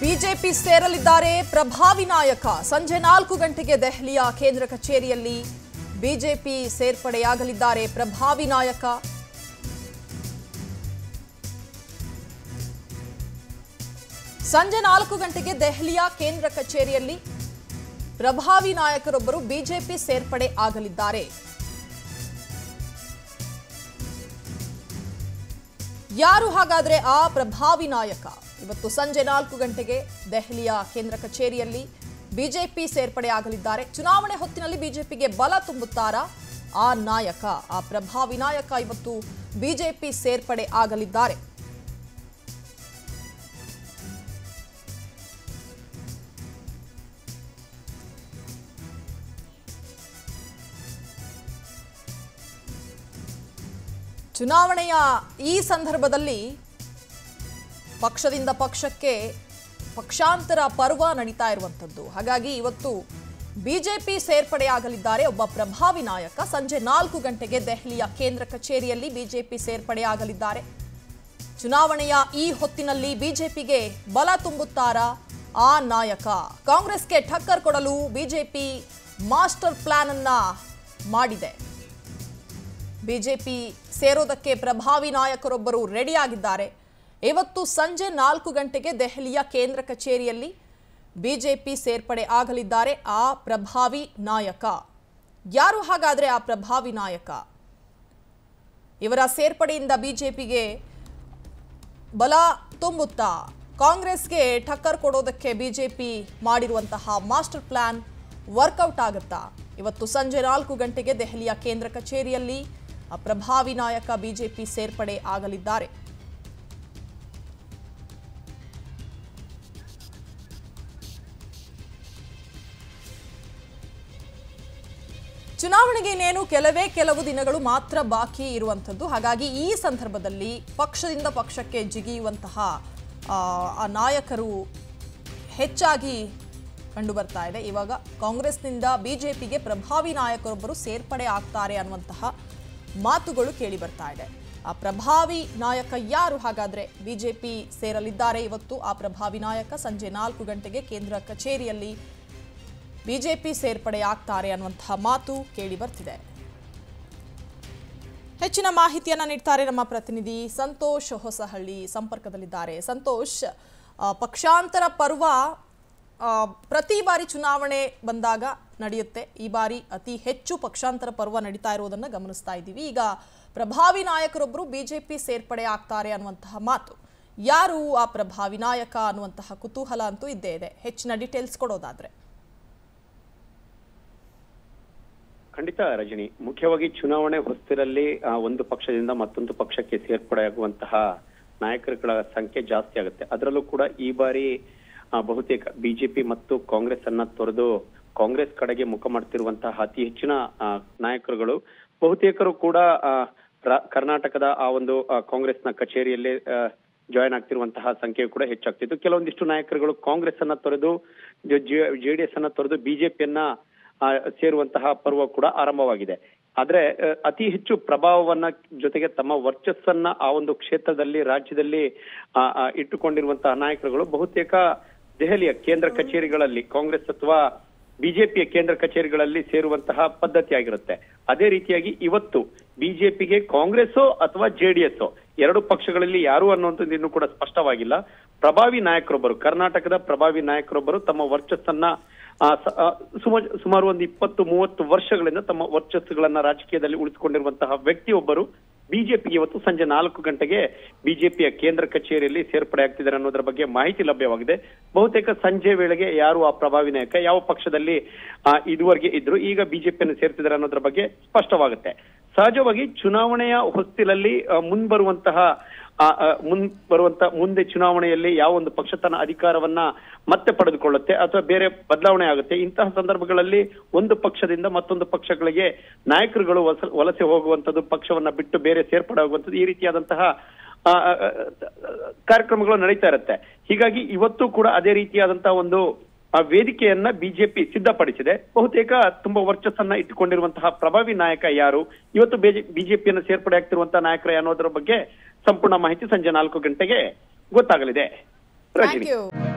BJP ಸೇರಲಿದ್ದಾರೆ ಪ್ರಭಾವಿ ನಾಯಕ ಸಂಜೆ ನಾಲ್ಕು ಗಂಟೆಗೆ ದೆಹಲಿಯ ಕೇಂದ್ರ ಕಚೇರಿಯಲ್ಲಿ ಬಿಜೆಪಿ ಸೇರ್ಪಡೆಯಾಗಲಿದ್ದಾರೆ ಪ್ರಭಾವಿ ನಾಯಕ ಸಂಜೆ ನಾಲ್ಕು ಗಂಟೆಗೆ ದೆಹಲಿಯ ಕೇಂದ್ರ ಕಚೇರಿಯಲ್ಲಿ ಪ್ರಭಾವಿ ನಾಯಕರೊಬ್ಬರು ಬಿಜೆಪಿ ಸೇರ್ಪಡೆ ಆಗಲಿದ್ದಾರೆ ಯಾರು ಹಾಗಾದ್ರೆ ಆ ಪ್ರಭಾವಿ ನಾಯಕ ಇವತ್ತು ಸಂಜೆ ನಾಲ್ಕು ಗಂಟೆಗೆ ದೆಹಲಿಯ ಕೇಂದ್ರ ಕಚೇರಿಯಲ್ಲಿ ಬಿಜೆಪಿ ಸೇರ್ಪಡೆ ಆಗಲಿದ್ದಾರೆ ಚುನಾವಣೆ ಹೊತ್ತಿನಲ್ಲಿ ಬಿಜೆಪಿಗೆ ಬಲ ತುಂಬುತ್ತಾರಾ ಆ ನಾಯಕ ಆ ಪ್ರಭಾವಿ ನಾಯಕ ಇವತ್ತು ಬಿಜೆಪಿ ಸೇರ್ಪಡೆ ಆಗಲಿದ್ದಾರೆ ಚುನಾವಣೆಯ ಈ ಸಂದರ್ಭದಲ್ಲಿ ಪಕ್ಷದಿಂದ ಪಕ್ಷಕ್ಕೆ ಪಕ್ಷಾಂತರ ಪರ್ವ ನಡೀತಾ ಇರುವಂಥದ್ದು ಹಾಗಾಗಿ ಇವತ್ತು ಬಿಜೆಪಿ ಸೇರ್ಪಡೆಯಾಗಲಿದ್ದಾರೆ ಒಬ್ಬ ಪ್ರಭಾವಿ ನಾಯಕ ಸಂಜೆ ನಾಲ್ಕು ಗಂಟೆಗೆ ದೆಹಲಿಯ ಕೇಂದ್ರ ಕಚೇರಿಯಲ್ಲಿ ಬಿಜೆಪಿ ಸೇರ್ಪಡೆಯಾಗಲಿದ್ದಾರೆ ಚುನಾವಣೆಯ ಈ ಹೊತ್ತಿನಲ್ಲಿ ಬಿಜೆಪಿಗೆ ಬಲ ತುಂಬುತ್ತಾರಾ ಆ ನಾಯಕ ಕಾಂಗ್ರೆಸ್ಗೆ ಠಕ್ಕರ್ ಕೊಡಲು ಬಿಜೆಪಿ ಮಾಸ್ಟರ್ ಪ್ಲಾನ್ ಅನ್ನ ಮಾಡಿದೆ ಬಿಜೆಪಿ ಸೇರೋದಕ್ಕೆ ಪ್ರಭಾವಿ ನಾಯಕರೊಬ್ಬರು ರೆಡಿಯಾಗಿದ್ದಾರೆ ಇವತ್ತು ಸಂಜೆ ನಾಲ್ಕು ಗಂಟೆಗೆ ದೆಹಲಿಯ ಕೇಂದ್ರ ಕಚೇರಿಯಲ್ಲಿ ಬಿಜೆಪಿ ಸೇರ್ಪಡೆ ಆಗಲಿದ್ದಾರೆ ಆ ಪ್ರಭಾವಿ ನಾಯಕ ಯಾರು ಹಾಗಾದ್ರೆ ಆ ಪ್ರಭಾವಿ ನಾಯಕ ಇವರ ಸೇರ್ಪಡೆಯಿಂದ ಬಿಜೆಪಿಗೆ ಬಲ ತುಂಬುತ್ತಾ ಕಾಂಗ್ರೆಸ್ಗೆ ಟಕ್ಕರ್ ಕೊಡೋದಕ್ಕೆ ಬಿಜೆಪಿ ಮಾಡಿರುವಂತಹ ಮಾಸ್ಟರ್ ಪ್ಲಾನ್ ವರ್ಕೌಟ್ ಆಗುತ್ತಾ ಇವತ್ತು ಸಂಜೆ ನಾಲ್ಕು ಗಂಟೆಗೆ ದೆಹಲಿಯ ಕೇಂದ್ರ ಕಚೇರಿಯಲ್ಲಿ ಆ ಪ್ರಭಾವಿ ನಾಯಕ ಬಿಜೆಪಿ ಸೇರ್ಪಡೆ ಆಗಲಿದ್ದಾರೆ ಚುನಾವಣೆಗೆ ಇನ್ನೇನು ಕೆಲವೇ ಕೆಲವು ದಿನಗಳು ಮಾತ್ರ ಬಾಕಿ ಇರುವಂಥದ್ದು ಹಾಗಾಗಿ ಈ ಸಂದರ್ಭದಲ್ಲಿ ಪಕ್ಷದಿಂದ ಪಕ್ಷಕ್ಕೆ ಜಿಗಿಯುವಂತಹ ಆ, ಆ ನಾಯಕರು ಹೆಚ್ಚಾಗಿ ಕಂಡು ಬರ್ತಾ ಇದೆ ಇವಾಗ ಕಾಂಗ್ರೆಸ್ನಿಂದ ಬಿಜೆಪಿಗೆ ಪ್ರಭಾವಿ ನಾಯಕರೊಬ್ಬರು ಸೇರ್ಪಡೆ ಆಗ್ತಾರೆ ಅನ್ನುವಂತಹ ಮಾತುಗಳು ಕೇಳಿ ಬರ್ತಾ ಇದೆ ಆ ಪ್ರಭಾವಿ ನಾಯಕ ಯಾರು ಹಾಗಾದ್ರೆ ಬಿಜೆಪಿ ಸೇರಲಿದ್ದಾರೆ ಇವತ್ತು ಆ ಪ್ರಭಾವಿ ನಾಯಕ ಸಂಜೆ ನಾಲ್ಕು ಗಂಟೆಗೆ ಕೇಂದ್ರ ಕಚೇರಿಯಲ್ಲಿ ಬಿಜೆಪಿ ಸೇರ್ಪಡೆ ಆಗ್ತಾರೆ ಅನ್ನುವಂತಹ ಮಾತು ಕೇಳಿ ಬರ್ತಿದೆ ಹೆಚ್ಚಿನ ಮಾಹಿತಿಯನ್ನ ನೀಡ್ತಾರೆ ನಮ್ಮ ಪ್ರತಿನಿಧಿ ಸಂತೋಷ್ ಹೊಸಹಳ್ಳಿ ಸಂಪರ್ಕದಲ್ಲಿದ್ದಾರೆ ಸಂತೋಷ್ ಆ, ಪಕ್ಷಾಂತರ ಪರ್ವ ಆ, ಪ್ರತಿ ಬಾರಿ ಚುನಾವಣೆ ಬಂದಾಗ ನಡೆಯುತ್ತೆ ಈ ಬಾರಿ ಅತಿ ಹೆಚ್ಚು ಪಕ್ಷಾಂತರ ಪರ್ವ ನಡೀತಾ ಇರೋದನ್ನ ಗಮನಿಸ್ತಾ ಇದ್ದೀವಿ ಈಗ ಪ್ರಭಾವಿ ನಾಯಕರೊಬ್ಬರು ಬಿಜೆಪಿ ಸೇರ್ಪಡೆ ಆಗ್ತಾರೆ ಅನ್ನುವಂತಹ ಮಾತು ಯಾರು ಆ ಪ್ರಭಾವಿ ನಾಯಕ ಅನ್ನುವಂತಹ ಕುತೂಹಲ ಅಂತೂ ಇದ್ದೇ ಇದೆ ಹೆಚ್ಚಿನ ಡೀಟೇಲ್ಸ್ ಕೊಡೋದಾದ್ರೆ ಖಂಡಿತ ರಜನಿ ಮುಖ್ಯವಾಗಿ ಚುನಾವಣೆ ಹೊಸ್ತಿರಲ್ಲಿ ಆ, ಒಂದು ಪಕ್ಷದಿಂದ ಮತ್ತೊಂದು ಪಕ್ಷಕ್ಕೆ ಸೇರ್ಪಡೆಯಾಗುವಂತಹ ನಾಯಕರುಗಳ ಸಂಖ್ಯೆ ಜಾಸ್ತಿ ಆಗುತ್ತೆ ಅದರಲ್ಲೂ ಕೂಡ ಈ ಬಾರಿ ಆ, ಬಹುತೇಕ ಬಿಜೆಪಿ ಮತ್ತು ಕಾಂಗ್ರೆಸ್ ಅನ್ನ ತೊರೆದು ಕಾಂಗ್ರೆಸ್ ಕಡೆಗೆ ಮುಖ ಮಾಡ್ತಿರುವಂತಹ ಅತಿ ಹೆಚ್ಚಿನ ಆ, ನಾಯಕರುಗಳು ಬಹುತೇಕರು ಕೂಡ ಆ, ರಾ- ಕರ್ನಾಟಕದ ಆ ಒಂದು ಆ, ಕಾಂಗ್ರೆಸ್ನ ಕಚೇರಿಯಲ್ಲೇ ಜಾಯ್ನ್ ಆಗ್ತಿರುವಂತಹ ಸಂಖ್ಯೆ ಕೂಡ ಹೆಚ್ಚಾಗ್ತಿತ್ತು ಕೆಲವೊಂದಿಷ್ಟು ನಾಯಕರುಗಳು ಕಾಂಗ್ರೆಸ್ ಅನ್ನ ತೊರೆದು ಜೆಡಿಎಸ್ ಅನ್ನ ತೊರೆದು ಬಿಜೆಪಿಯನ್ನ ಆ, ಸೇರುವಂತಹ ಪರ್ವ ಕೂಡ ಆರಂಭವಾಗಿದೆ ಆದ್ರೆ ಆ, ಅತಿ ಹೆಚ್ಚು ಪ್ರಭಾವವನ್ನ ಜೊತೆಗೆ ತಮ್ಮ ವರ್ಚಸ್ಸನ್ನ ಆ ಒಂದು ಕ್ಷೇತ್ರದಲ್ಲಿ ರಾಜ್ಯದಲ್ಲಿ ಆ, ಆ, ಇಟ್ಟುಕೊಂಡಿರುವಂತಹ ನಾಯಕರುಗಳು ಬಹುತೇಕ ದೆಹಲಿಯ ಕೇಂದ್ರ ಕಚೇರಿಗಳಲ್ಲಿ ಕಾಂಗ್ರೆಸ್ ಅಥವಾ ಬಿಜೆಪಿಯ ಕೇಂದ್ರ ಕಚೇರಿಗಳಲ್ಲಿ ಸೇರುವಂತಹ ಪದ್ಧತಿ ಆಗಿರುತ್ತೆ ಅದೇ ರೀತಿಯಾಗಿ ಇವತ್ತು ಬಿಜೆಪಿಗೆ ಕಾಂಗ್ರೆಸ್ ಅಥವಾ ಜೆಡಿಎಸ್ ಎರಡು ಪಕ್ಷಗಳಲ್ಲಿ ಯಾರು ಅನ್ನುವಂಥದ್ದು ಇನ್ನೂ ಕೂಡ ಸ್ಪಷ್ಟವಾಗಿಲ್ಲ ಪ್ರಭಾವಿ ನಾಯಕರೊಬ್ಬರು ಕರ್ನಾಟಕದ ಪ್ರಭಾವಿ ನಾಯಕರೊಬ್ಬರು ತಮ್ಮ ವರ್ಚಸ್ಸನ್ನ ಆ, ಸ- ಆ, ಸುಮ- ಸುಮಾರು ಒಂದು ಇಪ್ಪತ್ತು ಮೂವತ್ತು ವರ್ಷಗಳಿಂದ ತಮ್ಮ ವರ್ಚಸ್ಸುಗಳನ್ನ ರಾಜಕೀಯದಲ್ಲಿ ಉಳಿಸಿಕೊಂಡಿರುವಂತಹ ವ್ಯಕ್ತಿಯೊಬ್ಬರು ಬಿಜೆಪಿಗೆ ಇವತ್ತು ಸಂಜೆ ನಾಲ್ಕು ಗಂಟೆಗೆ ಬಿಜೆಪಿಯ ಕೇಂದ್ರ ಕಚೇರಿಯಲ್ಲಿ ಸೇರ್ಪಡೆ ಆಗ್ತಿದ್ದಾರೆ ಅನ್ನೋದ್ರ ಬಗ್ಗೆ ಮಾಹಿತಿ ಲಭ್ಯವಾಗಿದೆ ಬಹುತೇಕ ಸಂಜೆ ವೇಳೆಗೆ ಯಾರು ಆ ಪ್ರಭಾವಿ ನಾಯಕ ಯಾವ ಪಕ್ಷದಲ್ಲಿ ಆ, ಇದುವರೆಗೆ ಇದ್ರು ಈಗ ಬಿಜೆಪಿಯನ್ನು ಸೇರ್ತಿದ್ದಾರೆ ಅನ್ನೋದ್ರ ಬಗ್ಗೆ ಸ್ಪಷ್ಟವಾಗುತ್ತೆ ಸಹಜವಾಗಿ ಚುನಾವಣೆಯ ಹೊಸ್ತಿಲಲ್ಲಿ ಆ, ಮುಂಬರುವಂತಹ ಆ, ಆ, ಮುನ್ ಬರುವಂತ ಮುಂದೆ ಚುನಾವಣೆಯಲ್ಲಿ ಯಾವ ಒಂದು ಪಕ್ಷ ತನ್ನ ಅಧಿಕಾರವನ್ನ ಮತ್ತೆ ಪಡೆದುಕೊಳ್ಳುತ್ತೆ ಅಥವಾ ಬೇರೆ ಬದಲಾವಣೆ ಆಗುತ್ತೆ ಇಂತಹ ಸಂದರ್ಭಗಳಲ್ಲಿ ಒಂದು ಪಕ್ಷದಿಂದ ಮತ್ತೊಂದು ಪಕ್ಷಗಳಿಗೆ ನಾಯಕರುಗಳು ವಸ- ವಲಸೆ ಹೋಗುವಂತದ್ದು ಪಕ್ಷವನ್ನ ಬಿಟ್ಟು ಬೇರೆ ಸೇರ್ಪಡೆ ಆಗುವಂತದ್ದು ಈ ರೀತಿಯಾದಂತಹ ಆ, ಆ, ಆ, ಕಾರ್ಯಕ್ರಮಗಳು ನಡೀತಾ ಇರುತ್ತೆ ಹೀಗಾಗಿ ಇವತ್ತು ಕೂಡ ಅದೇ ರೀತಿಯಾದಂತಹ ಒಂದು ಆ ವೇದಿಕೆಯನ್ನ ಬಿಜೆಪಿ ಸಿದ್ಧಪಡಿಸಿದೆ ಬಹುತೇಕ ತುಂಬಾ ವರ್ಚಸ್ಸನ್ನ ಇಟ್ಟುಕೊಂಡಿರುವಂತಹ ಪ್ರಭಾವಿ ನಾಯಕ ಯಾರು ಇವತ್ತು ಬಿಜೆಪಿಯನ್ನು ಸೇರ್ಪಡೆ ಆಗ್ತಿರುವಂತಹ ನಾಯಕರು ಅನ್ನೋದ್ರ ಬಗ್ಗೆ ಸಂಪೂರ್ಣ ಮಾಹಿತಿ ಸಂಜೆ ನಾಲ್ಕು ಗಂಟೆಗೆ ಗೊತ್ತಾಗಲಿದೆ ಥ್ಯಾಂಕ್ ರಜನಿ ಯು